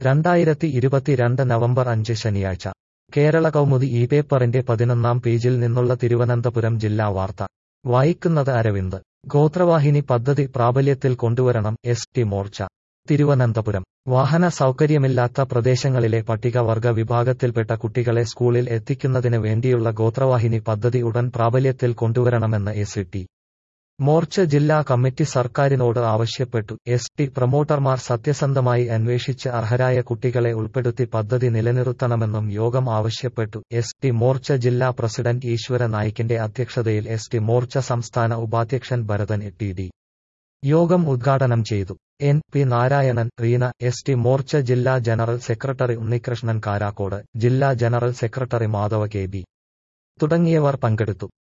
രണ്ടായിരത്തി ഇരുപത്തിരണ്ട് നവംബർ അഞ്ച് ശനിയാഴ്ച കേരള കൗമുദി ഈ പേപ്പറിന്റെ പതിനൊന്നാം പേജിൽ നിന്നുള്ള തിരുവനന്തപുരം ജില്ലാ വാർത്ത വായിക്കുന്നത് അരവിന്ദ് ഗോത്രവാഹിനി പദ്ധതി പ്രാബല്യത്തിൽ കൊണ്ടുവരണം എസ് ടി മോർച്ച തിരുവനന്തപുരം വാഹന സൗകര്യമില്ലാത്ത പ്രദേശങ്ങളിലെ പട്ടികവർഗ വിഭാഗത്തിൽപ്പെട്ട കുട്ടികളെ സ്കൂളിൽ എത്തിക്കുന്നതിന് വേണ്ടിയുള്ള ഗോത്രവാഹിനി പദ്ധതി ഉടൻ പ്രാബല്യത്തിൽ കൊണ്ടുവരണമെന്ന് എസ് ടി മോർച്ച ജില്ലാ കമ്മിറ്റി സർക്കാരിനോട് ആവശ്യപ്പെട്ടു എസ് ടി പ്രമോട്ടർമാർ സത്യസന്ധമായി അന്വേഷിച്ച് അർഹരായ കുട്ടികളെ ഉൾപ്പെടുത്തി പദ്ധതി നിലനിർത്തണമെന്നും യോഗം ആവശ്യപ്പെട്ടു എസ് ടി മോർച്ച ജില്ലാ പ്രസിഡന്റ് ഈശ്വര നായിക്കിന്റെ അധ്യക്ഷതയിൽ എസ് ടി മോർച്ച സംസ്ഥാന ഉപാധ്യക്ഷൻ ഭരതൻ ടി ഡി യോഗം ഉദ്ഘാടനം ചെയ്തു N P Narayanan Reena S T Morcha ജില്ലാ ജനറൽ സെക്രട്ടറി ഉണ്ണികൃഷ്ണൻ കാരാക്കോട് ജില്ലാ general secretary Madhava K B തുടങ്ങിയവർ പങ്കെടുത്തു